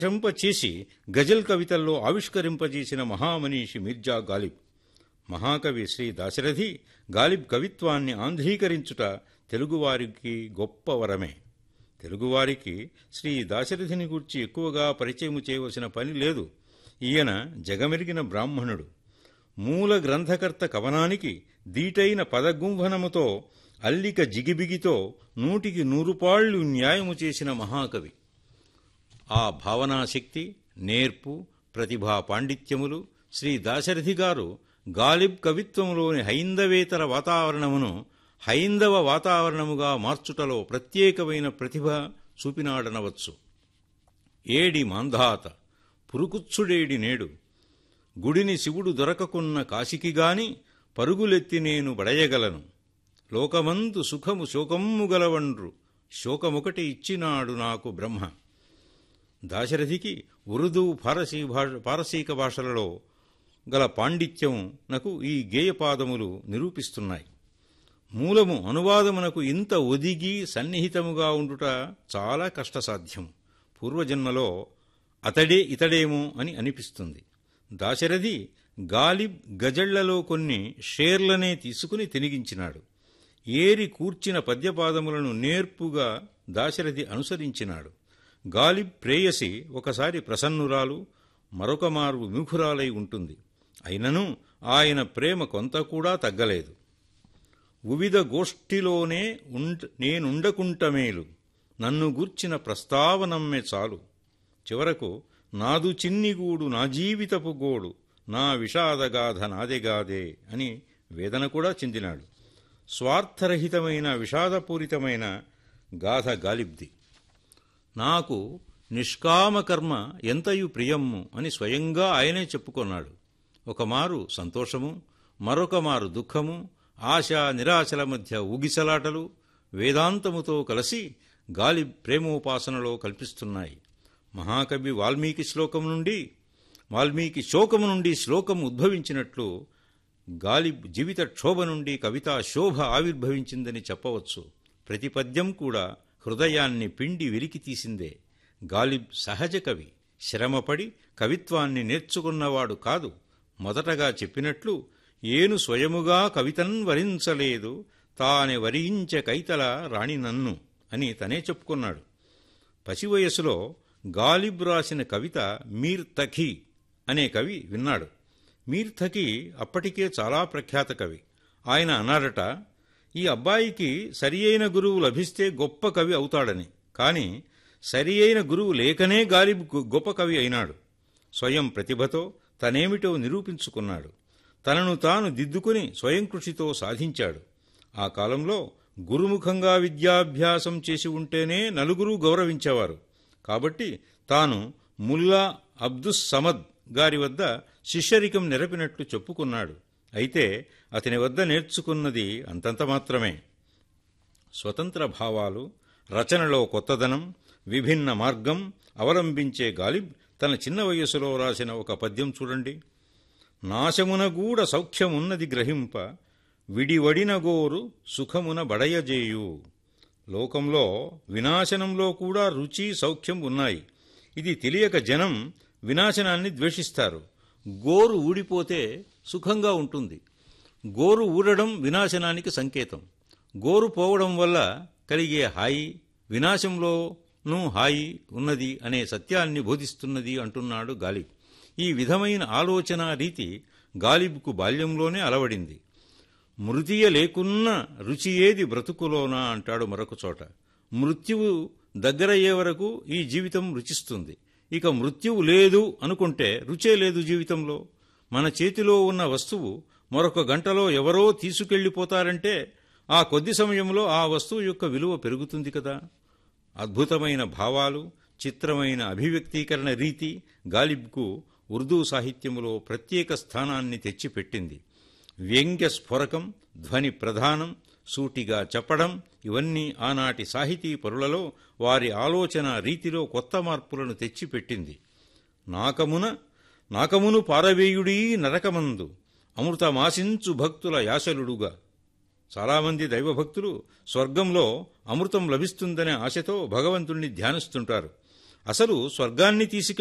చేసి గజల్ కవితల్లో ఆవిష్కరింపజేసిన మహామనీషి మిర్జా గాలిబ్ మహాకవి శ్రీ దాశరథి గాలిబ్ కవిత్వాన్ని ఆంధ్రీకరించుట తెలుగువారికి గొప్ప వరమే తెలుగువారికి శ్రీ దాశరథిని గూర్చి ఎక్కువగా పరిచయం చేయవలసిన పని లేదు ఈయన జగమెరిగిన బ్రాహ్మణుడు మూల గ్రంథకర్త కవనానికి దీటైన పదగుంభనముతో అల్లిక జిగిబిగితో నూటికి నూరుపాళ్లు న్యాయము చేసిన మహాకవి ఆ భావనాశక్తి నేర్పు ప్రతిభా పాండిత్యములు శ్రీ దాశరథి గారు గాలిబ్ కవిత్వంలోని హైందవేతర వాతావరణమును హైందవ వాతావరణముగా మార్చుటలో ప్రత్యేకమైన ప్రతిభ చూపినాడనవచ్చు ఏడి మాంధాత పురుకుచ్చుడేడి నేడు గుడిని శివుడు దొరకకున్న కాశికిగాని పరుగులెత్తి నేను బడయగలను లోకమందు సుఖము శోకమ్ము గలవండ్రు శోకమొకటి ఇచ్చినాడు నాకు బ్రహ్మ దాశరథికి ఉర్దూ ఫారసీ భాష పారసీక భాషలలో గల పాండిత్యం నకు ఈ గేయపాదములు నిరూపిస్తున్నాయి మూలము అనువాదమునకు ఇంత ఒదిగి సన్నిహితముగా ఉండుట చాలా కష్టసాధ్యం పూర్వజన్మలో అతడే ఇతడేమో అని అనిపిస్తుంది దాశరథి గాలిబ్ గజళ్లలో కొన్ని షేర్లనే తీసుకుని తినిగించినాడు ఏరి కూర్చిన పద్యపాదములను నేర్పుగా దాశరథి అనుసరించినాడు గాలిబ్ ప్రేయసి ఒకసారి ప్రసన్నురాలు మరొక మారు విముఖురాలై ఉంటుంది అయినను ఆయన ప్రేమ కొంత కూడా తగ్గలేదు ఉవిధ గోష్ఠిలోనే ఉంట నేనుండకుంటమేలు నన్ను గూర్చిన ప్రస్తావనమ్మే చాలు చివరకు నాదు చిన్నిగూడు నా జీవితపు గోడు నా విషాదగాథ నాదెగాదే అని వేదన కూడా చెందినాడు స్వార్థరహితమైన విషాదపూరితమైన గాథ గాలిబ్ది నాకు నిష్కామకర్మ ఎంతయు ప్రియమ్ము అని స్వయంగా ఆయనే చెప్పుకొన్నాడు ఒకమారు సంతోషము మరొక మారు దుఃఖము ఆశ నిరాశల మధ్య ఊగిసలాటలు వేదాంతముతో కలిసి గాలి ప్రేమోపాసనలో కల్పిస్తున్నాయి మహాకవి వాల్మీకి శ్లోకం నుండి వాల్మీకి శోకము నుండి శ్లోకం ఉద్భవించినట్లు గాలి జీవిత క్షోభ నుండి కవితా శోభ ఆవిర్భవించిందని చెప్పవచ్చు ప్రతి పద్యం కూడా హృదయాన్ని పిండి వెలికి తీసిందే గాలిబ్ సహజ కవి శ్రమపడి కవిత్వాన్ని నేర్చుకున్నవాడు కాదు మొదటగా చెప్పినట్లు ఏను స్వయముగా కవితన్ వరించలేదు తానే వరించే కైతల రాణి నన్ను అని తనే చెప్పుకున్నాడు పసివయసులో గాలిబ్ రాసిన కవిత మీర్ తఖీ అనే కవి విన్నాడు మీర్ తఖీ అప్పటికే చాలా ప్రఖ్యాత కవి ఆయన అన్నాడట ఈ అబ్బాయికి సరి అయిన గురువు లభిస్తే గొప్ప కవి అవుతాడని కాని సరి అయిన గురువు లేకనే గాలిబ్ గొప్ప కవి అయినాడు స్వయం ప్రతిభతో తనేమిటో నిరూపించుకున్నాడు తనను తాను దిద్దుకుని స్వయం కృషితో సాధించాడు ఆ కాలంలో గురుముఖంగా విద్యాభ్యాసం చేసి ఉంటేనే నలుగురు గౌరవించేవారు కాబట్టి తాను ముల్లా అబ్దుస్ సమద్ గారి వద్ద శిష్యరికం నెరపినట్లు చెప్పుకున్నాడు అయితే అతని వద్ద నేర్చుకున్నది అంతంత మాత్రమే స్వతంత్ర భావాలు రచనలో కొత్తదనం విభిన్న మార్గం అవలంబించే గాలిబ్ తన చిన్న వయస్సులో రాసిన ఒక పద్యం చూడండి నాశమున గూడ సౌఖ్యమున్నది గ్రహింప విడివడిన గోరు సుఖమున బడయజేయు లోకంలో వినాశనంలో కూడా రుచి సౌఖ్యం ఉన్నాయి ఇది తెలియక జనం వినాశనాన్ని ద్వేషిస్తారు గోరు ఊడిపోతే సుఖంగా ఉంటుంది గోరు ఊడడం వినాశనానికి సంకేతం గోరు పోవడం వల్ల కలిగే హాయి వినాశంలోనూ హాయి ఉన్నది అనే సత్యాన్ని బోధిస్తున్నది అంటున్నాడు గాలిబ్ ఈ విధమైన ఆలోచన రీతి గాలిబ్కు బాల్యంలోనే అలవడింది మృతియ లేకున్న రుచి ఏది బ్రతుకులోనా అంటాడు మరొక చోట మృత్యువు దగ్గరయ్యే వరకు ఈ జీవితం రుచిస్తుంది ఇక మృత్యువు లేదు అనుకుంటే రుచే లేదు జీవితంలో మన చేతిలో ఉన్న వస్తువు మరొక గంటలో ఎవరో తీసుకెళ్లిపోతారంటే ఆ కొద్ది సమయంలో ఆ వస్తువు యొక్క విలువ పెరుగుతుంది కదా అద్భుతమైన భావాలు చిత్రమైన అభివ్యక్తీకరణ రీతి గాలిబ్కు ఉర్దూ సాహిత్యములో ప్రత్యేక స్థానాన్ని తెచ్చిపెట్టింది వ్యంగ్య స్ఫురకం ధ్వని ప్రధానం సూటిగా చెప్పడం ఇవన్నీ ఆనాటి సాహితీ పరులలో వారి ఆలోచన రీతిలో కొత్త మార్పులను తెచ్చిపెట్టింది నాకమున నాకమును పారవేయుడీ నరకమందు అమృతమాశించు భక్తుల యాశలుడుగా చాలామంది దైవభక్తులు స్వర్గంలో అమృతం లభిస్తుందనే ఆశతో భగవంతుణ్ణి ధ్యానిస్తుంటారు అసలు స్వర్గాన్ని తీసుకు